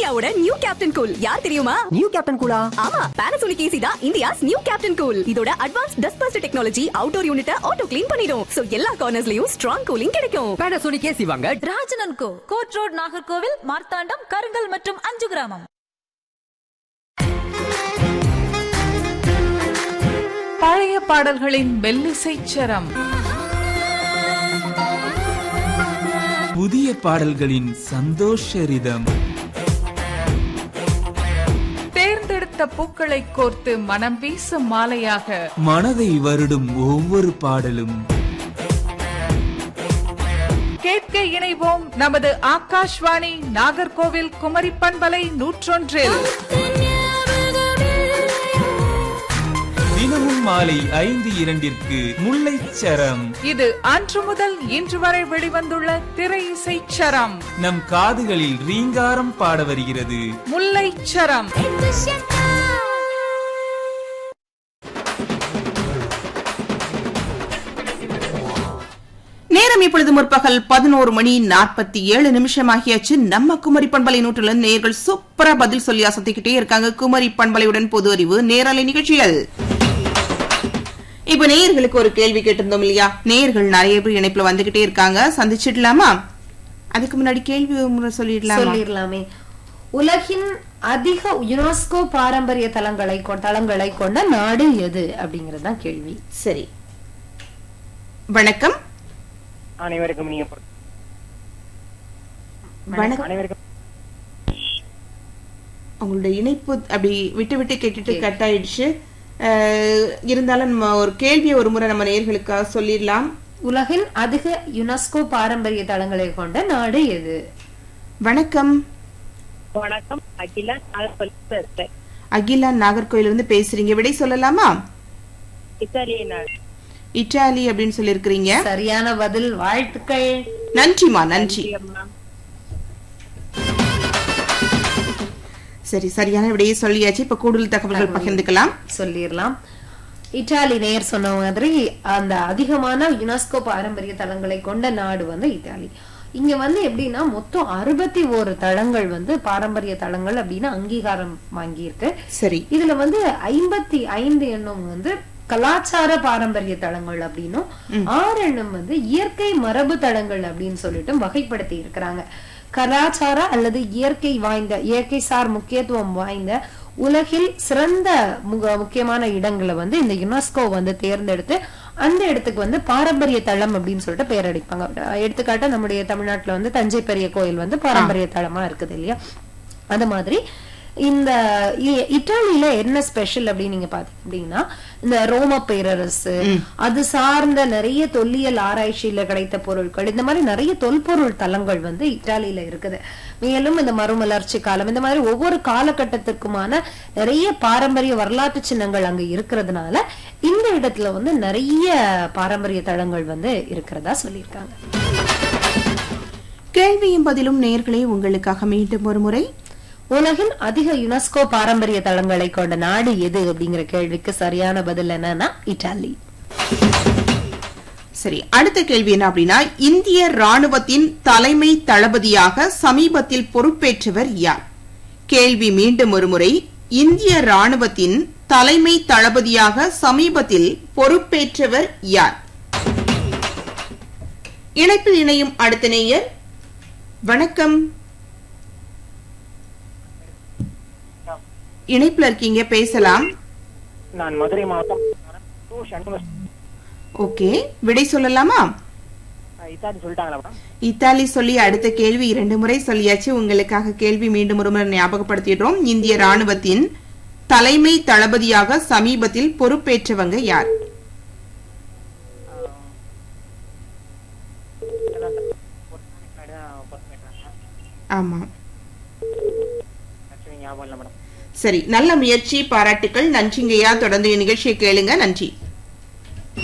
இந்தியாவோட new captain cool யார் தெரியுமா நியூ கேப்டன் கூலா ஆமா பானாசோனிக் ஏசி தான் இந்தியாஸ் நியூ கேப்டன் கூல் இதோட advance dust bust technology outdoor யூனிட்ட ஆட்டோ க்ளீன் பண்ணிடும் சோ எல்லா கார்னர்ஸ்லயும் ஸ்ட்ராங் கூலிங் கிடைக்கும் பேனாசோனிக் ஏசி வாங்க Rajanan co court road Nagercoil Marthandam Karungal மற்றும் அஞ்சு கிராமம் பழைய பாடல்களின் மெல்லிசைச் சரம் புதிய பாடல்களின் சந்தோஷரிதம் தேர்ந்தெடுத்த பூக்களை கோர்த்து மனம் வீசும் மாலையாக மனதை வருடும் ஒவ்வொரு பாடலும் கேட்க இணைவோம் நமது ஆகாஷ்வாணி நாகர்கோவில் குமரி பண்பலை நூற்றொன்றில் தினமும் மாலை ஐந்து இரண்டிற்கு முல்லைச்சரம் இது அன்று முதல் இன்று வரை வெளிவந்துள்ள திரை இசைச் சரம் நம் காதுகளில் ரீங்காரம் பாட வருகிறது முல்லைச் சரம் நேரம் இப்பொழுது முற்பகல் பதினோரு மணி நாற்பத்தி ஏழு நிமிஷம் ஆகியாச்சு நம்ம குமரி பண்பலை நூற்றுல நேர்கள் சூப்பரா பதில் சொல்லி அசத்திக்கிட்டே இருக்காங்க குமரி பண்பலையுடன் பொது அறிவு நேரலை நிகழ்ச்சிகள் இப்ப நேயர்களுக்கு ஒரு கேள்வி கேட்டிருந்தோம் இல்லையா நேயர்கள் நிறைய பேர் இணைப்புல வந்துகிட்டே இருக்காங்க சந்திச்சிடலாமா அதுக்கு முன்னாடி கேள்வி ஒரு முறை சொல்லிடலாமா சொல்லிடலாமே உலகின் அதிக யுனெஸ்கோ பாரம்பரிய தலங்களை கொ- தலங்களை கொண்ட நாடு எது அப்படிங்கறது தான் கேள்வி சரி வணக்கம் அனைவருக்கும் நீங்க வணக்கம் அனைவருக்கும் உங்களுடைய இணைப்பு அப்படி விட்டு விட்டு கேட்டுட்டு கட் ஆயிடுச்சு அஹ், இருந்தாலும் நம்ம ஒரு கேள்வியை ஒரு முறை நம்ம நேர்களுக்காக சொல்லிடலாம் உலகின் அதிக யுனெஸ்கோ பாரம்பரிய தலங்களை கொண்ட நாடு எது வணக்கம் வணக்கம் அகிலா நான் சொல்லி பேசுறேன் அகிலா நாகர்கோயில இருந்து பேசுறீங்க விடை சொல்லலாமா இத்தாலிய நாடு இட்டாலி அப்படின்னு சொல்லியிருக்கிறீங்க சரியான பதில் வாழ்த்துக்கள் நன்றிமா நன்றி அம்மா. சரி சரியான விடையை சொல்லியாச்சு இப்ப கூடுதல் தகவல்கள் பகிர்ந்துக்கலாம் சொல்லிடலாம் இத்தாலி நேர் சொன்ன மாதிரி அந்த அதிகமான யுனெஸ்கோ பாரம்பரிய தலங்களை கொண்ட நாடு வந்து இத்தாலி இங்க வந்து எப்படின்னா மொத்தம் அறுபத்தி ஓரு தளங்கள் வந்து பாரம்பரிய தலங்கள் அப்படின்னு அங்கீகாரம் வாங்கியிருக்கு சரி இதுல வந்து ஐம்பத்தி ஐந்து எண்ணம் வந்து கலாச்சார பாரம்பரிய தளங்கள் அப்படின்னும் ஆறு எண்ணம் வந்து இயற்கை மரபு தளங்கள் அப்படின்னு சொல்லிட்டு வகைப்படுத்தி இருக்கிறாங்க கலாச்சார அல்லது இயற்கை வாய்ந்த இயற்கை சார் முக்கியத்துவம் வாய்ந்த உலகில் சிறந்த முக- முக்கியமான இடங்களை வந்து இந்த யுனெஸ்கோ வந்து தேர்ந்தெடுத்து அந்த இடத்துக்கு வந்து பாரம்பரிய தளம் அப்படின்னு சொல்லிட்டு பேர் அடிப்பாங்க எடுத்துக்காட்டா நம்முடைய தமிழ்நாட்டுல வந்து தஞ்சை பெரிய கோயில் வந்து பாரம்பரிய தளமா இருக்குது இல்லையா அது மாதிரி இந்த இ- இத்தாலியில என்ன ஸ்பெஷல் அப்படின்னு நீங்க பாத்தீங்க அப்படின்னா இந்த ரோம பேரரசு அது சார்ந்த நிறைய தொல்லியல் ஆராய்ச்சியில கிடைத்த பொருட்கள் இந்த மாதிரி நிறைய தொல்பொருள் தலங்கள் வந்து இத்தாலியில இருக்குது மேலும் இந்த மறுமலர்ச்சி காலம் இந்த மாதிரி ஒவ்வொரு காலகட்டத்திற்குமான நிறைய பாரம்பரிய வரலாற்று சின்னங்கள் அங்க இருக்கிறதுனால இந்த இடத்துல வந்து நிறைய பாரம்பரிய தளங்கள் வந்து இருக்கிறதா சொல்லியிருக்காங்க கேள்வியும் பதிலும் நேர்களே உங்களுக்காக மீண்டும் ஒரு முறை உலகின் அதிக யுனெஸ்கோ பாரம்பரிய தளங்களை கொண்ட நாடு எது அப்படிங்கிற கேள்விக்கு சரியான பதில் என்னன்னா இத்தாலி சரி அடுத்த கேள்வி என்ன அப்படின்னா இந்திய ராணுவத்தின் தலைமை தளபதியாக சமீபத்தில் பொறுப்பேற்றவர் யார் கேள்வி மீண்டும் ஒரு முறை இந்திய ராணுவத்தின் தலைமை தளபதியாக சமீபத்தில் பொறுப்பேற்றவர் யார் இணைப்பில் இணையும் அடுத்த நேயர் வணக்கம் இணைப்புல இருக்கீங்க பேசலாம் நான் மதுரை மாவட்டம் டு. சண்முக ஓகே விடை சொல்லலாமா இத்தாலி சொல்லிட்டாங்களா மேடம் இத்தாலி சொல்லி அடுத்த கேள்வி இரண்டு முறை சொல்லியாச்சு உங்களுக்காக கேள்வி மீண்டும் ஒரு முறை ஞாபகப்படுத்திடுறோம் இந்திய ராணுவத்தின் தலைமை தளபதியாக சமீபத்தில் பொறுப்பேற்றவங்க யார் ஆமா ஞாபகம் இல்லை மேடம் சரி நல்ல முயற்சி பாராட்டுக்கள் நன்றிங்கய்யா தொடர்ந்து நிகழ்ச்சியை கேளுங்க நன்றி